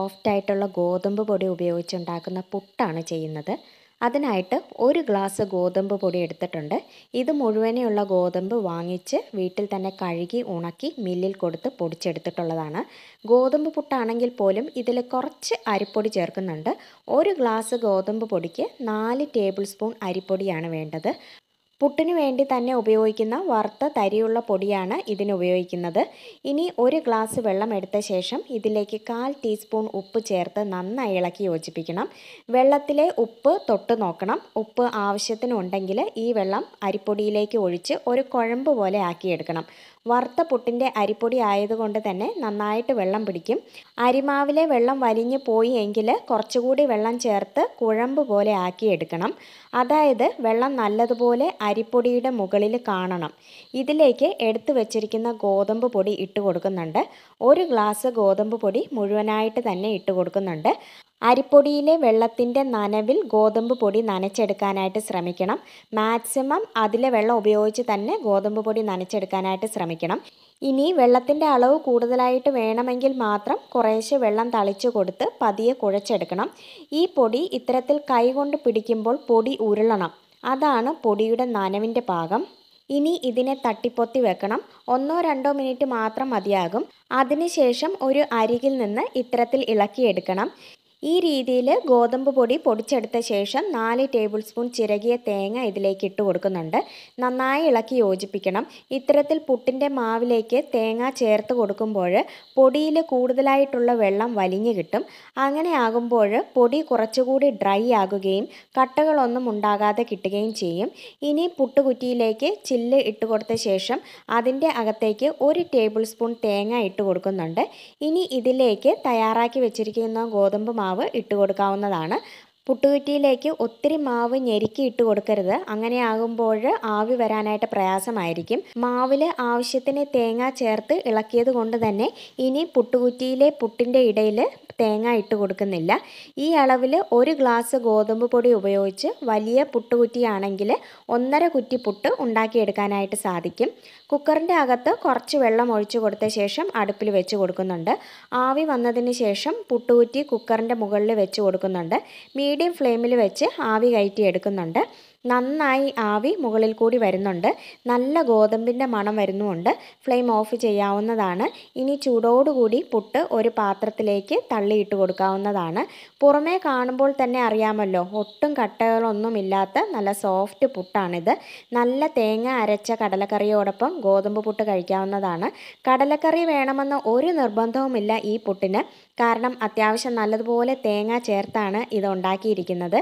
soft ആയിട്ടുള്ള ഗോതമ്പ് പൊടി ഉപയോഗിച്ചുണ്ടാക്കുന്ന പുട്ടാണ് ചെയ്യുന്നത് അതിനായിട്ട് ഒരു ഗ്ലാസ് ഗോതമ്പ് പൊടി എടുത്തിട്ടുണ്ട് ഇത് മുഴുവനെയുള്ള ഗോതമ്പ് വാങ്ങിച്ച് വീട്ടിൽ തന്നെ കഴുകി ഉണക്കി മില്ലിൽ കൊടുത്ത് പൊടിച്ചെടുത്തിട്ടുള്ളതാണ് ഗോതമ്പ് പുട്ടാണെങ്കിൽ പോലും ഇതിൽ കുറച്ച് അരിപ്പൊടി ചേർക്കുന്നുണ്ട് ഒരു ഗ്ലാസ് ഗോതമ്പ് പൊടിക്ക് നാല് ടേബിൾ സ്പൂൺ അരിപ്പൊടിയാണ് വേണ്ടത് പുട്ടിന് വേണ്ടി തന്നെ ഉപയോഗിക്കുന്ന വറുത്ത തരിയുള്ള പൊടിയാണ് ഇതിന് ഉപയോഗിക്കുന്നത് ഇനി ഒരു ഗ്ലാസ് വെള്ളം എടുത്ത ശേഷം ഇതിലേക്ക് കാൽ ടീസ്പൂൺ ഉപ്പ് ചേർത്ത് നന്നായി ഇളക്കി യോജിപ്പിക്കണം വെള്ളത്തിലെ ഉപ്പ് തൊട്ട് നോക്കണം ഉപ്പ് ആവശ്യത്തിനുണ്ടെങ്കിൽ ഈ വെള്ളം അരിപ്പൊടിയിലേക്ക് ഒഴിച്ച് ഒരു കുഴമ്പ് പോലെ ആക്കിയെടുക്കണം വറുത്ത പുട്ടിൻ്റെ അരിപ്പൊടി ആയതുകൊണ്ട് തന്നെ നന്നായിട്ട് വെള്ളം പിടിക്കും അരിമാവിലെ വെള്ളം വലിഞ്ഞു പോയി എങ്കിൽ കുറച്ചുകൂടി വെള്ളം ചേർത്ത് കുഴമ്പ് പോലെ ആക്കിയെടുക്കണം അതായത് വെള്ളം നല്ലതുപോലെ അരിപ്പൊടിയുടെ മുകളിൽ കാണണം ഇതിലേക്ക് എടുത്തു വച്ചിരിക്കുന്ന ഗോതമ്പ് പൊടി ഇട്ട് കൊടുക്കുന്നുണ്ട് ഒരു ഗ്ലാസ് ഗോതമ്പ് പൊടി മുഴുവനായിട്ട് തന്നെ ഇട്ട് കൊടുക്കുന്നുണ്ട് അരിപ്പൊടിയിലെ വെള്ളത്തിൻ്റെ നനവിൽ ഗോതമ്പ് പൊടി നനച്ചെടുക്കാനായിട്ട് ശ്രമിക്കണം മാക്സിമം അതിലെ വെള്ളം ഉപയോഗിച്ച് തന്നെ ഗോതമ്പ് പൊടി നനച്ചെടുക്കാനായിട്ട് ശ്രമിക്കണം ഇനി വെള്ളത്തിൻ്റെ അളവ് കൂടുതലായിട്ട് വേണമെങ്കിൽ മാത്രം കുറേശ്ശെ വെള്ളം തളിച്ചു കൊടുത്ത് പതിയെ കുഴച്ചെടുക്കണം ഈ പൊടി ഇത്തരത്തിൽ കൈകൊണ്ട് പിടിക്കുമ്പോൾ പൊടി ഉരുളണം അതാണ് പൊടിയുടെ നനവിൻ്റെ പാകം ഇനി ഇതിനെ തട്ടിപ്പൊത്തി വെക്കണം ഒന്നോ രണ്ടോ മിനിറ്റ് മാത്രം മതിയാകും അതിനുശേഷം ഒരു അരികിൽ നിന്ന് ഇത്തരത്തിൽ ഇളക്കിയെടുക്കണം ഈ രീതിയിൽ ഗോതമ്പ് പൊടി പൊടിച്ചെടുത്ത ശേഷം നാല് ടേബിൾ സ്പൂൺ ചിരകിയ തേങ്ങ ഇതിലേക്ക് ഇട്ട് കൊടുക്കുന്നുണ്ട് നന്നായി ഇളക്കി യോജിപ്പിക്കണം ഇത്തരത്തിൽ പുട്ടിൻ്റെ മാവിലേക്ക് തേങ്ങ ചേർത്ത് കൊടുക്കുമ്പോൾ പൊടിയിൽ കൂടുതലായിട്ടുള്ള വെള്ളം വലിഞ്ഞു കിട്ടും അങ്ങനെ ആകുമ്പോൾ പൊടി കുറച്ചുകൂടി ഡ്രൈ ആകുകയും കട്ടകളൊന്നും ഉണ്ടാകാതെ കിട്ടുകയും ചെയ്യും ഇനി പുട്ടുകുറ്റിയിലേക്ക് ചില്ല് ഇട്ട് കൊടുത്ത ശേഷം അതിൻ്റെ അകത്തേക്ക് ഒരു ടേബിൾ സ്പൂൺ തേങ്ങ ഇട്ട് കൊടുക്കുന്നുണ്ട് ഇനി ഇതിലേക്ക് തയ്യാറാക്കി വെച്ചിരിക്കുന്ന ഗോതമ്പ് മാവ് ഇട്ട് കൊടുക്കാവുന്നതാണ് പുട്ടുകുറ്റിയിലേക്ക് ഒത്തിരി മാവ് ഞെരുക്കി ഇട്ട് കൊടുക്കരുത് അങ്ങനെ ആകുമ്പോൾ ആവി വരാനായിട്ട് പ്രയാസമായിരിക്കും മാവിൽ ആവശ്യത്തിന് തേങ്ങ ചേർത്ത് ഇളക്കിയത് കൊണ്ട് തന്നെ ഇനി പുട്ടുകുറ്റിയിലെ പുട്ടിൻ്റെ ഇടയിൽ തേങ്ങ ഇട്ട് കൊടുക്കുന്നില്ല ഈ അളവിൽ ഒരു ഗ്ലാസ് ഗോതമ്പ് പൊടി ഉപയോഗിച്ച് വലിയ പുട്ടുകുറ്റിയാണെങ്കിൽ ഒന്നര കുറ്റി പുട്ട് ഉണ്ടാക്കിയെടുക്കാനായിട്ട് സാധിക്കും കുക്കറിൻ്റെ അകത്ത് കുറച്ച് വെള്ളം ഒഴിച്ചു കൊടുത്ത ശേഷം അടുപ്പിൽ വെച്ച് കൊടുക്കുന്നുണ്ട് ആവി വന്നതിന് ശേഷം പുട്ടുകുറ്റി കുക്കറിൻ്റെ മുകളിൽ വെച്ച് കൊടുക്കുന്നുണ്ട് മീഡിയം ഫ്ലെയിമിൽ വെച്ച് ആവി കയറ്റി എടുക്കുന്നുണ്ട് നന്നായി ആവി മുകളിൽ കൂടി വരുന്നുണ്ട് നല്ല ഗോതമ്പിൻ്റെ മണം വരുന്നുമുണ്ട് ഫ്ലെയിം ഓഫ് ചെയ്യാവുന്നതാണ് ഇനി ചൂടോടുകൂടി പുട്ട് ഒരു പാത്രത്തിലേക്ക് തള്ളിയിട്ട് കൊടുക്കാവുന്നതാണ് പുറമേ കാണുമ്പോൾ തന്നെ അറിയാമല്ലോ ഒട്ടും കട്ടകളൊന്നുമില്ലാത്ത നല്ല സോഫ്റ്റ് പുട്ടാണിത് നല്ല തേങ്ങ അരച്ച കടലക്കറിയോടൊപ്പം ഗോതമ്പ് പുട്ട് കഴിക്കാവുന്നതാണ് കടലക്കറി വേണമെന്ന് ഒരു നിർബന്ധവുമില്ല ഈ പുട്ടിന് കാരണം അത്യാവശ്യം നല്ലതുപോലെ തേങ്ങ ചേർത്താണ് ഇത് ഉണ്ടാക്കിയിരിക്കുന്നത്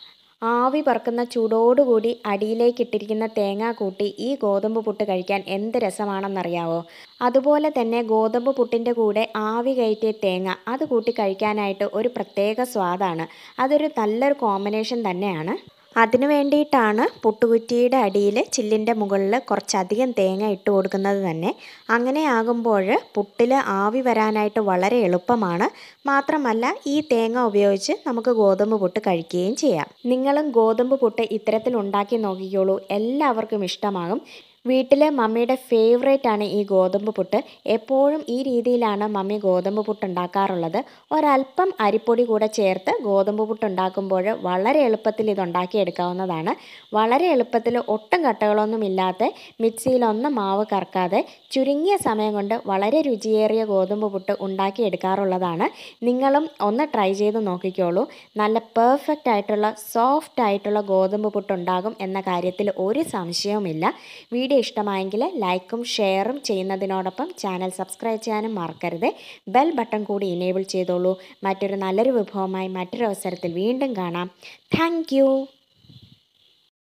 ആവി പറക്കുന്ന ചൂടോടുകൂടി അടിയിലേക്ക് ഇട്ടിരിക്കുന്ന തേങ്ങ കൂട്ടി ഈ ഗോതമ്പ് പുട്ട് കഴിക്കാൻ എന്ത് രസമാണെന്നറിയാവോ അതുപോലെ തന്നെ ഗോതമ്പ് പുട്ടിൻ്റെ കൂടെ ആവി കയറ്റിയ തേങ്ങ അത് കൂട്ടി കഴിക്കാനായിട്ട് ഒരു പ്രത്യേക സ്വാദാണ് അതൊരു നല്ലൊരു കോമ്പിനേഷൻ തന്നെയാണ് അതിനു വേണ്ടിയിട്ടാണ് പുട്ടുകുറ്റിയുടെ അടിയിൽ ചില്ലിൻ്റെ മുകളിൽ കുറച്ചധികം തേങ്ങ ഇട്ട് കൊടുക്കുന്നത് തന്നെ അങ്ങനെ ആകുമ്പോൾ പുട്ടിൽ ആവി വരാനായിട്ട് വളരെ എളുപ്പമാണ് മാത്രമല്ല ഈ തേങ്ങ ഉപയോഗിച്ച് നമുക്ക് ഗോതമ്പ് പുട്ട് കഴിക്കുകയും ചെയ്യാം നിങ്ങളും ഗോതമ്പ് പുട്ട് ഇത്തരത്തിൽ ഉണ്ടാക്കി നോക്കിക്കോളൂ എല്ലാവർക്കും ഇഷ്ടമാകും വീട്ടിലെ മമ്മിയുടെ ഫേവറേറ്റ് ആണ് ഈ ഗോതമ്പ് പുട്ട് എപ്പോഴും ഈ രീതിയിലാണ് മമ്മി ഗോതമ്പ് പുട്ട് ഉണ്ടാക്കാറുള്ളത് ഒരല്പം അരിപ്പൊടി കൂടെ ചേർത്ത് ഗോതമ്പ് പുട്ട് ഉണ്ടാക്കുമ്പോൾ വളരെ എളുപ്പത്തിൽ ഇത് ഉണ്ടാക്കിയെടുക്കാവുന്നതാണ് വളരെ എളുപ്പത്തിൽ ഒട്ടും കട്ടകളൊന്നും ഇല്ലാതെ മിക്സിയിലൊന്നും മാവ് കറക്കാതെ ചുരുങ്ങിയ സമയം കൊണ്ട് വളരെ രുചിയേറിയ ഗോതമ്പ് പുട്ട് ഉണ്ടാക്കിയെടുക്കാറുള്ളതാണ് നിങ്ങളും ഒന്ന് ട്രൈ ചെയ്ത് നോക്കിക്കോളൂ നല്ല പെർഫെക്റ്റ് ആയിട്ടുള്ള സോഫ്റ്റ് ആയിട്ടുള്ള ഗോതമ്പ് പുട്ട് ഉണ്ടാകും എന്ന കാര്യത്തിൽ ഒരു സംശയവുമില്ല വീഡിയോ ഇഷ്ടമായെങ്കിൽ ലൈക്കും ഷെയറും ചെയ്യുന്നതിനോടൊപ്പം ചാനൽ സബ്സ്ക്രൈബ് ചെയ്യാനും മറക്കരുത് ബെൽ ബട്ടൺ കൂടി ഇനേബിൾ ചെയ്തോളൂ മറ്റൊരു നല്ലൊരു വിഭവമായി മറ്റൊരു അവസരത്തിൽ വീണ്ടും കാണാം താങ്ക്